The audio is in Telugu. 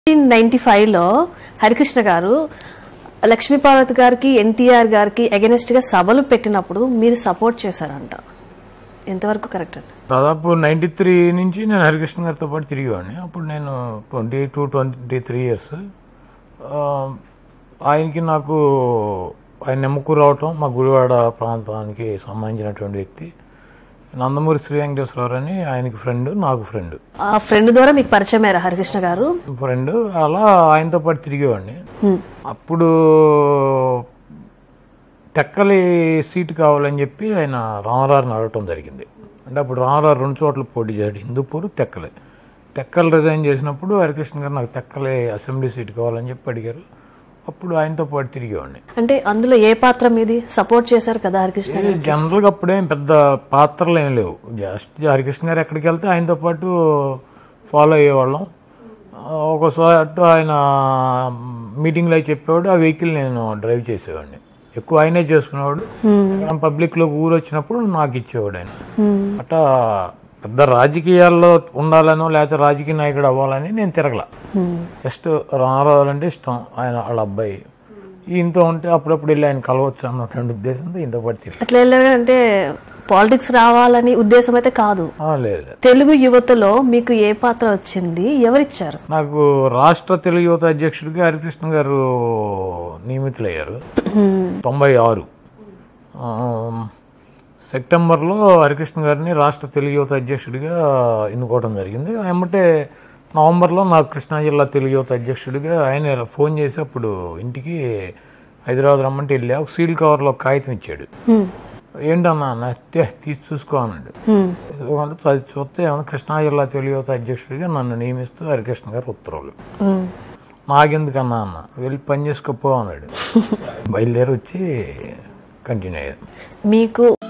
నైన్టీన్ నైన్టీ ఫైవ్ లో హరికృష్ణ గారు లక్ష్మీపార్వతి గారికి ఎన్టీఆర్ గారికి అగెనెస్ట్ గా సభలు పెట్టినప్పుడు మీరు సపోర్ట్ చేశారంట ఎంతవరకు కరెక్ట్ అండి దాదాపు నైన్టీ త్రీ నుంచి నేను హరికృష్ణ గారితో పాటు తిరిగేవాడిని అప్పుడు నేను twenty two twenty three years ఆయనకి నాకు ఆయన నెమ్మకూరు రావటం మా గుడివాడ ప్రాంతానికి సంబంధించినటువంటి వ్యక్తి నందమూరి శ్రీ వెంకటేశ్వరరావు అని ఆయనకి ఫ్రెండ్ నాకు ఫ్రెండ్ ఆ ఫ్రెండ్ ద్వారా మీకు పరిచయం అయ్యారా హరికృష్ణ గారు ఫ్రెండ్ అలా ఆయనతో పాటు తిరిగేవాడిని హ్మ్. అప్పుడు టెక్కలి సీటు కావాలని చెప్పి ఆయన రామరారుని అడగటం జరిగింది అంటే అప్పుడు రామరారు రెండు చోట్ల పోటీ చేశాడు హిందూపూర్ తెక్కలే తెక్కలు రిజైన్ చేసినప్పుడు హరికృష్ణ గారు నాకు తెక్కలే అసెంబ్లీ సీట్ కావాలని చెప్పి అడిగారు అప్పుడు ఆయనతో పాటు తిరిగేవాడిని అంటే అందులో ఏ పాత్ర మీది సపోర్ట్ చేశారు కదా హరికృష్ణ గారు జనరల్ గా అప్పుడేం పెద్ద పాత్రలు ఏం లేవు జస్ట్ హరికృష్ణ గారు ఎక్కడికి వెళ్తే ఆయనతో పాటు ఫాలో అయ్యేవాళ్ళం ఆ, ఒకసారి ఆయన మీటింగ్లో అయి చెప్పేవాడు ఆ వెహికల్ నేను డ్రైవ్ చేసేవాడిని ఎక్కువ ఆయనే చేసుకునేవాడు హ్మ్. పబ్లిక్ లో ఊరు వచ్చినప్పుడు నాకు ఇచ్చేవాడు ఆయన హ్మ్. అట్లా పెద్ద రాజకీయాల్లో ఉండాలనో లేకపోతే రాజకీయ నాయకుడు అవ్వాలని నేను తిరగల హ్మ్. జస్ట్ రామారావు అంటే ఇష్టం ఆయన వాళ్ళ అబ్బాయి ఈయనతో ఉంటే అప్పుడప్పుడు వెళ్ళి ఆయన కలవచ్చు అన్నటువంటి ఉద్దేశంతో ఈయనతో పాటు తిరిగి అట్లా వెళ్ళారంటే పాలిటిక్స్ రావాలని ఉద్దేశం అయితే కాదు ఆ, లేదు లేదు. తెలుగు యువతలో మీకు ఏ పాత్ర వచ్చింది ఎవరిచ్చారు నాకు రాష్ట్ర తెలుగు యువత అధ్యక్షుడిగా హరికృష్ణ గారు నియమితులయ్యారు హ్మ్. తొంభై ఆరు ఆ, సెప్టెంబర్లో హరికృష్ణ గారిని రాష్ట్ర తెలుగు యువత అధ్యక్షుడిగా ఎన్నుకోవడం జరిగింది ఎమ్మటే నవంబర్లో నాకు కృష్ణా జిల్లా తెలుగు యువత అధ్యక్షుడిగా ఆయన ఫోన్ చేసి అప్పుడు ఇంటికి హైదరాబాద్ రమ్మంటే వెళ్ళా ఒక సీల్ కవర్లో ఒక కాగితం ఇచ్చాడు హ్మ్. ఏంటన్నా నా తే, తీసి చూసుకో అన్నాడు హ్మ్. ఎందుకంటే అది చూస్తే ఏమన్నా కృష్ణా జిల్లా తెలుగు యువత అధ్యక్షుడిగా నన్ను నియమిస్తూ హరికృష్ణ గారు ఉత్తర్వులు హ్మ్. నాకెందుకన్నా అన్న వెళ్ళి పని చేసుకోపో అన్నాడు బయలుదేరి వచ్చి కంటిన్యూ అయ్యాను మీకు